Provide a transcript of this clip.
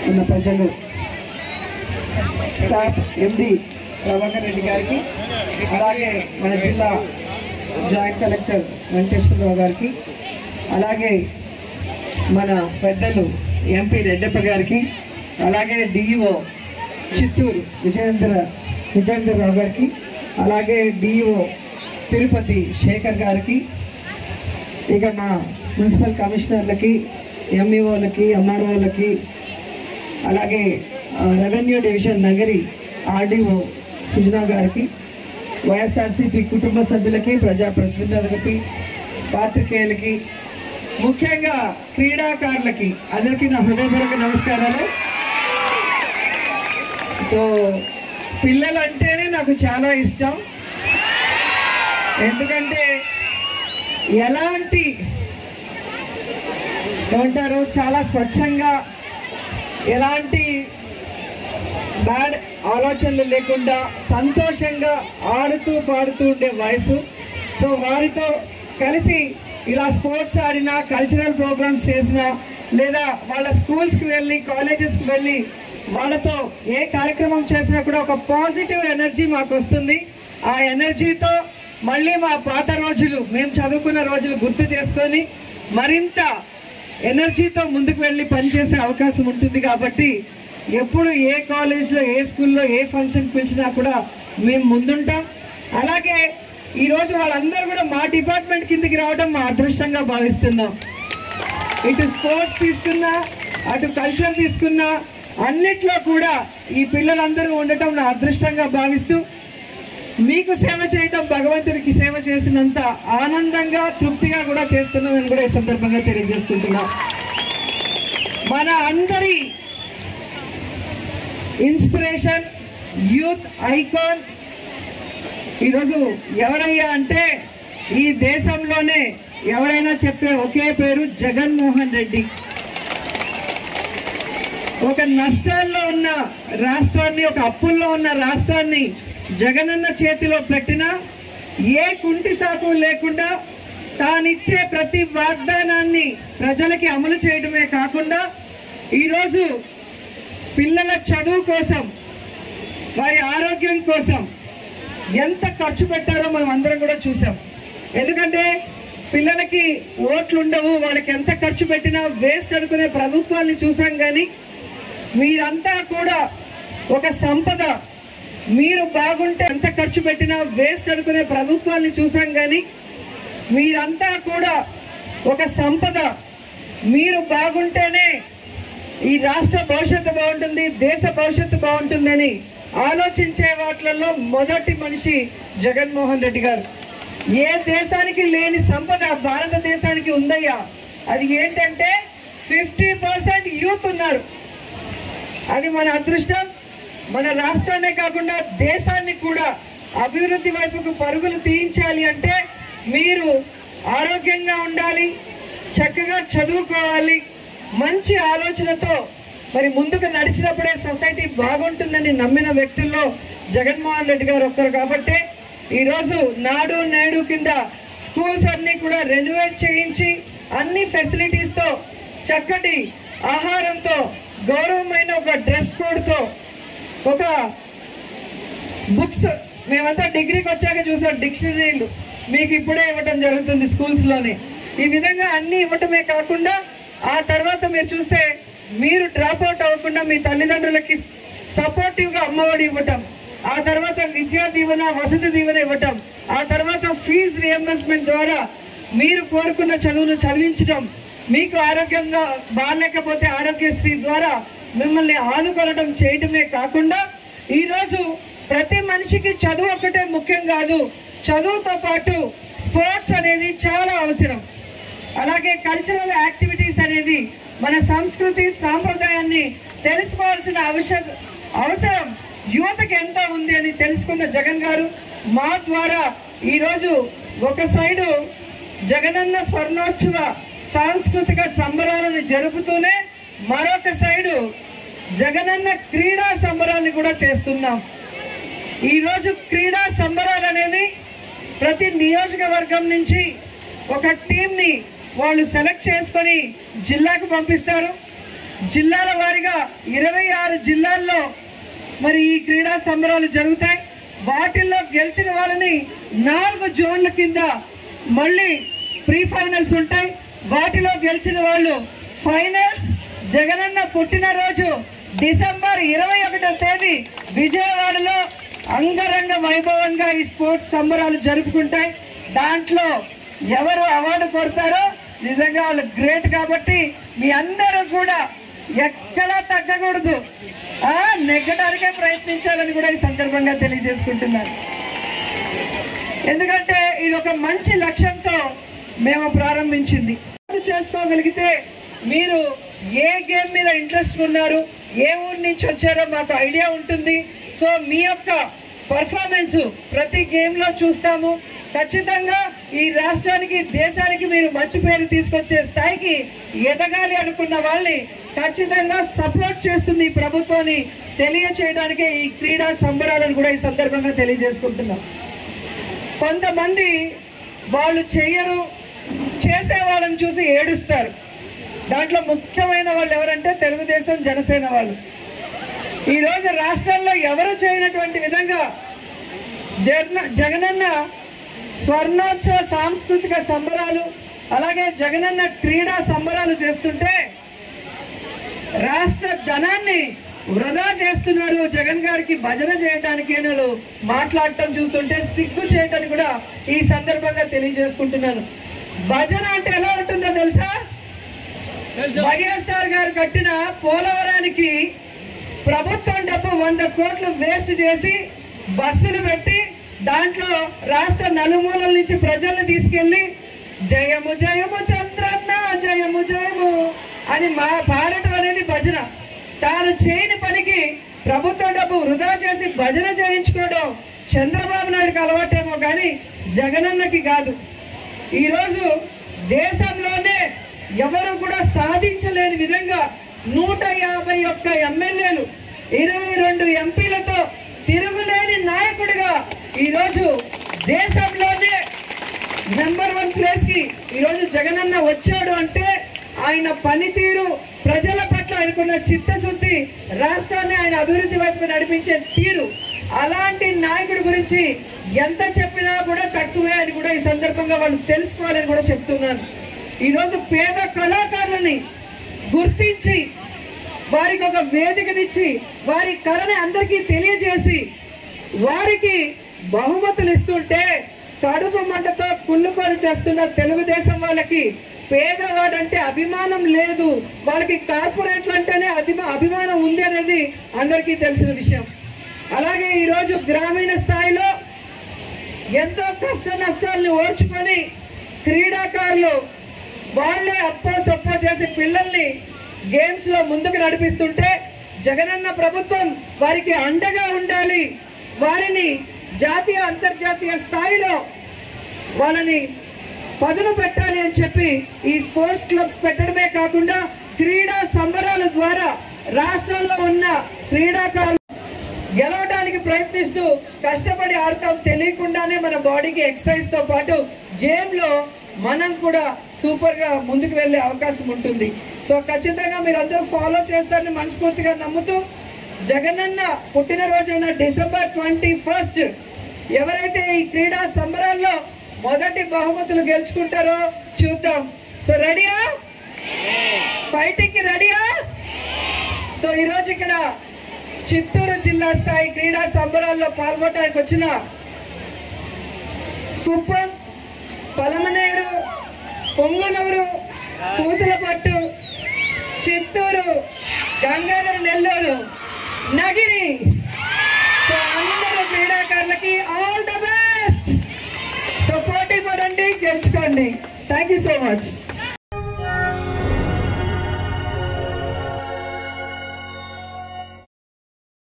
ఉన్న పెద్దలు సాప్ ఎండి ప్రభాకర్ రెడ్డి గారికి అలాగే మన జిల్లా జాయింట్ కలెక్టర్ వెంకటేశ్వరరావు గారికి అలాగే మన పెద్దలు ఎంపీ రెడ్డప్ప గారికి అలాగే డిఈఓ చిత్తూరు విజయేంద్ర విజయేంద్రరావు గారికి అలాగే డిఈఓ తిరుపతి శేఖర్ గారికి ఇక మా మున్సిపల్ కమిషనర్లకి ఎంఈఓలకి ఎంఆర్ఓలకి అలాగే ఆ, revenue division Nagari RDO Sujana గారికి వైఎస్ఆర్సీపీ కుటుంబ సభ్యులకి ప్రజాప్రతినిధులకి పాత్రికేయులకి ముఖ్యంగా క్రీడాకారులకి అందరికీ నా హృదయపూర్వక నమస్కారాలు సో పిల్లలు అంటేనే నాకు చాలా ఇష్టం ఎందుకంటే ఎలాంటి ఏమంటారు చాలా స్వచ్ఛంగా ఎలాంటి బ్యాడ్ ఆలోచనలు లేకుండా సంతోషంగా ఆడుతూ పాడుతూ ఉండే వయసు సో వారితో కలిసి ఇలా స్పోర్ట్స్ ఆడినా కల్చరల్ ప్రోగ్రామ్స్ చేసినా లేదా వాళ్ళ స్కూల్స్కి వెళ్ళి కాలేజెస్కి వెళ్ళి వాళ్ళతో ఏ కార్యక్రమం చేసినా కూడా ఒక పాజిటివ్ ఎనర్జీ మాకు వస్తుంది ఆ ఎనర్జీతో మళ్ళీ మా పాత రోజులు మేము చదువుకున్న రోజులు గుర్తు చేసుకొని మరింత ఎనర్జీతో ముందుకు వెళ్ళి పనిచేసే అవకాశం ఉంటుంది కాబట్టి ఎప్పుడు ఏ కాలేజ్లో ఏ స్కూల్లో ఏ ఫంక్షన్ పిలిచినా కూడా మేము ముందుంటాం అలాగే ఈరోజు వాళ్ళందరూ కూడా మా డిపార్ట్మెంట్ కిందికి రావడం మా అదృష్టంగా భావిస్తున్నాం ఇటు స్పోర్ట్స్ తీసుకున్నా అటు కల్చర్ తీసుకున్నా అన్నిట్లో కూడా ఈ పిల్లలందరూ ఉండటం నా అదృష్టంగా భావిస్తూ మీకు సేవ చేయటం భగవంతుడికి సేవ చేసినంత ఆనందంగా తృప్తిగా కూడా చేస్తున్నానని కూడా ఈ సందర్భంగా తెలియజేసుకుంటున్నాం మన అందరి ఇన్స్పిరేషన్ యూత్ ఐకాన్ ఈరోజు ఎవరయ్యా అంటే ఈ దేశంలోనే ఎవరైనా చెప్పే ఒకే పేరు జగన్మోహన్ రెడ్డి ఒక నష్టాల్లో ఉన్న రాష్ట్రాన్ని ఒక అప్పుల్లో ఉన్న రాష్ట్రాన్ని జగనన్న చేతిలో పెట్టినా ఏ కుంటి సాకు లేకుండా తానిచ్చే ప్రతి వాగ్దానాన్ని ప్రజలకి అమలు చేయడమే కాకుండా ఈరోజు పిల్లల చదువు కోసం వారి ఆరోగ్యం కోసం ఎంత ఖర్చు పెట్టారో మనం అందరం కూడా చూసాం ఎందుకంటే పిల్లలకి ఓట్లు ఉండవు వాళ్ళకి ఎంత ఖర్చు పెట్టినా వేస్ట్ అనుకునే ప్రభుత్వాన్ని చూసాం కానీ మీరంతా కూడా ఒక సంపద మీరు బాగుంటే ఎంత ఖర్చు పెట్టినా వేస్ట్ అనుకునే ప్రభుత్వాన్ని చూసాం కానీ మీరంతా కూడా ఒక సంపద మీరు బాగుంటేనే ఈ రాష్ట్ర భవిష్యత్తు బాగుంటుంది దేశ భవిష్యత్తు బాగుంటుందని ఆలోచించే వాటిలలో మొదటి మనిషి జగన్మోహన్ రెడ్డి గారు ఏ దేశానికి లేని సంపద భారతదేశానికి ఉందయ్యా అది ఏంటంటే ఫిఫ్టీ పర్సెంట్ యూత్ ఉన్నారు అది మన అదృష్టం మన రాష్ట్రాన్నే కాకుండా దేశాన్ని కూడా అభివృద్ధి వైపుకు పరుగులు తీయించాలి అంటే మీరు ఆరోగ్యంగా ఉండాలి చక్కగా చదువుకోవాలి మంచి ఆలోచనతో మరి ముందుకు నడిచినప్పుడే సొసైటీ బాగుంటుందని నమ్మిన వ్యక్తుల్లో జగన్మోహన్ రెడ్డి గారు ఒక్కరు కాబట్టి ఈరోజు నాడు నేడు కింద స్కూల్స్ అన్ని కూడా రెనోవేట్ చేయించి అన్ని ఫెసిలిటీస్తో చక్కటి ఆహారంతో గౌరవమైన ఒక డ్రెస్ కోడ్తో ఒక బుక్స్ మేమంతా డిగ్రీకి వచ్చాక చూసాం డిక్షనరీలు మీకు ఇప్పుడే ఇవ్వటం జరుగుతుంది స్కూల్స్లోనే ఈ విధంగా అన్ని ఇవ్వటమే కాకుండా ఆ తర్వాత మీరు చూస్తే మీరు డ్రాప్ అవుట్ అవ్వకుండా మీ తల్లిదండ్రులకి సపోర్టివ్గా అమ్మఒడి ఇవ్వటం ఆ తర్వాత విద్యా దీవెన వసతి దీవెన ఇవ్వటం ఆ తర్వాత ఫీజు రియంబర్స్మెంట్ ద్వారా మీరు కోరుకున్న చదువును చదివించడం మీకు ఆరోగ్యంగా బాగాలేకపోతే ఆరోగ్యశ్రీ ద్వారా మిమ్మల్ని ఆదుకొనడం చేయటమే కాకుండా ఈరోజు ప్రతి మనిషికి చదువు ఒక్కటే ముఖ్యం కాదు చదువుతో పాటు స్పోర్ట్స్ అనేది చాలా అవసరం అలాగే కల్చరల్ యాక్టివిటీస్ అనేది మన సంస్కృతి సాంప్రదాయాన్ని తెలుసుకోవాల్సిన అవసర అవసరం యువతకి ఎంత ఉంది అని తెలుసుకున్న జగన్ గారు మా ద్వారా ఈరోజు ఒక సైడు జగనన్న స్వర్ణోత్సవ సాంస్కృతిక సంబరాలను జరుపుతూనే మరొక సైడు జగనన్న క్రీడా సంబరాన్ని కూడా చేస్తున్నాం ఈరోజు క్రీడా సంబరాలు అనేవి ప్రతి నియోజకవర్గం నుంచి ఒక టీంని వాళ్ళు సెలెక్ట్ చేసుకొని జిల్లాకు పంపిస్తారు జిల్లాల వారీగా ఇరవై ఆరు జిల్లాల్లో మరి ఈ క్రీడా సంబరాలు జరుగుతాయి వాటిల్లో గెలిచిన వాళ్ళని నాలుగు జోన్ల కింద మళ్ళీ ప్రీ ఫైనల్స్ ఉంటాయి వాటిలో గెలిచిన వాళ్ళు ఫైనల్స్ జగనన్న పుట్టినరోజు డిసెంబర్ ఇరవై ఒకటో తేదీ విజయవాడలో అంగరంగ వైభవంగా ఈ స్పోర్ట్స్ సంబరాలు జరుపుకుంటాయి దాంట్లో ఎవరు అవార్డు కొడతారో నిజంగా వాళ్ళు గ్రేట్ కాబట్టి మీ అందరూ కూడా ఎక్కడా తగ్గకూడదు ఆ నెగ్గడానికే ప్రయత్నించాలని కూడా ఈ సందర్భంగా తెలియజేసుకుంటున్నాను ఎందుకంటే ఇది ఒక మంచి లక్ష్యంతో మేము ప్రారంభించింది చేసుకోగలిగితే మీరు ఏ గేమ్ మీద ఇంట్రెస్ట్ ఉన్నారు ఏ ఊరు నుంచి వచ్చారో మాకు ఐడియా ఉంటుంది సో మీ యొక్క పర్ఫార్మెన్స్ ప్రతి గేమ్ లో చూస్తాము ఖచ్చితంగా ఈ రాష్ట్రానికి దేశానికి మీరు మంచి పేరు తీసుకొచ్చే స్థాయికి ఎదగాలి అనుకున్న వాళ్ళని ఖచ్చితంగా సపోర్ట్ చేస్తుంది ఈ ప్రభుత్వాన్ని తెలియచేయడానికే ఈ క్రీడా సంబరాలను కూడా ఈ సందర్భంగా తెలియజేసుకుంటున్నాం కొంతమంది వాళ్ళు చెయ్యరు చేసే వాళ్ళని చూసి ఏడుస్తారు దాంట్లో ముఖ్యమైన వాళ్ళు ఎవరంటే తెలుగుదేశం జనసేన వాళ్ళు ఈరోజు రాష్ట్రంలో ఎవరు చేయనటువంటి విధంగా జగన జగనన్న స్వర్ణోత్సవ సాంస్కృతిక సంబరాలు అలాగే జగనన్న క్రీడా సంబరాలు చేస్తుంటే రాష్ట్ర ధనాన్ని వృధా చేస్తున్నారు జగన్ గారికి భజన చేయడానికి వాళ్ళు మాట్లాడటం చూస్తుంటే సిగ్గు చేయటానికి కూడా ఈ సందర్భంగా తెలియజేసుకుంటున్నాను భజన అంటే ఎలా ఉంటుందో తెలుసా వైఎస్ఆర్ గారు కట్టిన పోలవరానికి ప్రభుత్వం డబ్బు వంద కోట్లు వేస్ట్ చేసి బస్సులు పెట్టి దాంట్లో రాష్ట్ర నలుమూలల నుంచి ప్రజల్ని తీసుకెళ్లి జయము జయము చంద్రన్న జయము జయము అని మా పాడటం అనేది భజన తాను చేయని పనికి ప్రభుత్వ డబ్బు వృధా చేసి భజన చేయించుకోవడం చంద్రబాబు నాయుడుకి అలవాటేమో కానీ జగనన్నకి కాదు ఈరోజు దేశంలోనే ఎవరు కూడా సాధించలేని విధంగా నూట యాభై ఒక్క ఎమ్మెల్యేలు ఇరవై రెండు ఎంపీలతో తిరుగులేని నాయకుడిగా ఈరోజు దేశంలోనే నెంబర్ వన్ ప్లేస్ కి ఈరోజు జగనన్న వచ్చాడు అంటే ఆయన పనితీరు ప్రజల పట్ల ఆయనకున్న చిత్తశుద్ధి రాష్ట్రాన్ని ఆయన అభివృద్ధి వైపు నడిపించే తీరు అలాంటి నాయకుడి గురించి ఎంత చెప్పినా కూడా తక్కువే అని కూడా ఈ సందర్భంగా వాళ్ళు తెలుసుకోవాలని కూడా చెప్తున్నాను ఈరోజు పేద కళాకారులని గుర్తించి వారికి ఒక వేదికనిచ్చి వారి కళని అందరికీ తెలియజేసి వారికి బహుమతులు ఇస్తుంటే కడుపు మంటతో కుళ్ళుకొని చేస్తున్న తెలుగుదేశం వాళ్ళకి పేదవాడంటే అభిమానం లేదు వాళ్ళకి కార్పొరేట్లు అంటేనే అభిమా అభిమానం ఉంది అనేది అందరికీ తెలిసిన విషయం అలాగే ఈరోజు గ్రామీణ స్థాయిలో ఎంతో కష్ట నష్టాలను ఓర్చుకొని క్రీడాకారులు వాళ్ళే అప్పో సొప్పో చేసి పిల్లల్ని గేమ్స్ లో ముందుకు నడిపిస్తుంటే జగనన్న ప్రభుత్వం వారికి అండగా ఉండాలి వారిని జాతీయ అంతర్జాతీయ స్థాయిలో వాళ్ళని పదును పెట్టాలి అని చెప్పి ఈ స్పోర్ట్స్ క్లబ్స్ పెట్టడమే కాకుండా క్రీడా సంబరాల ద్వారా రాష్ట్రంలో ఉన్న క్రీడాకారులు గెలవడానికి ప్రయత్నిస్తూ కష్టపడి ఆడతాం తెలియకుండానే మన బాడీకి ఎక్సర్సైజ్ తో పాటు గేమ్ లో మనం కూడా సూపర్ గా ముందుకు వెళ్ళే అవకాశం ఉంటుంది సో ఖచ్చితంగా మీరు అందరూ ఫాలో చేస్తారని మనస్ఫూర్తిగా నమ్ముతూ జగనన్న పుట్టినరోజైన డిసెంబర్ ట్వంటీ ఫస్ట్ ఎవరైతే ఈ క్రీడా సంబరాల్లో మొదటి బహుమతులు గెలుచుకుంటారో చూద్దాం సో రెడీయా ఫైటింగ్ కి రెడీయా సో ఈరోజు ఇక్కడ చిత్తూరు జిల్లా స్థాయి క్రీడా సంబరాల్లో పాల్గొనడానికి వచ్చిన కుప్పం పలమనేరు పొంగునూరు పూతలపట్టు చిత్తూరు గంగాధర నెల్లూరు నగిరి సో అందరూ క్రీడాకారులకి ఆల్ ద బెస్ట్ సో పోటీ పడండి గెలుచుకోండి థ్యాంక్ యూ సో మచ్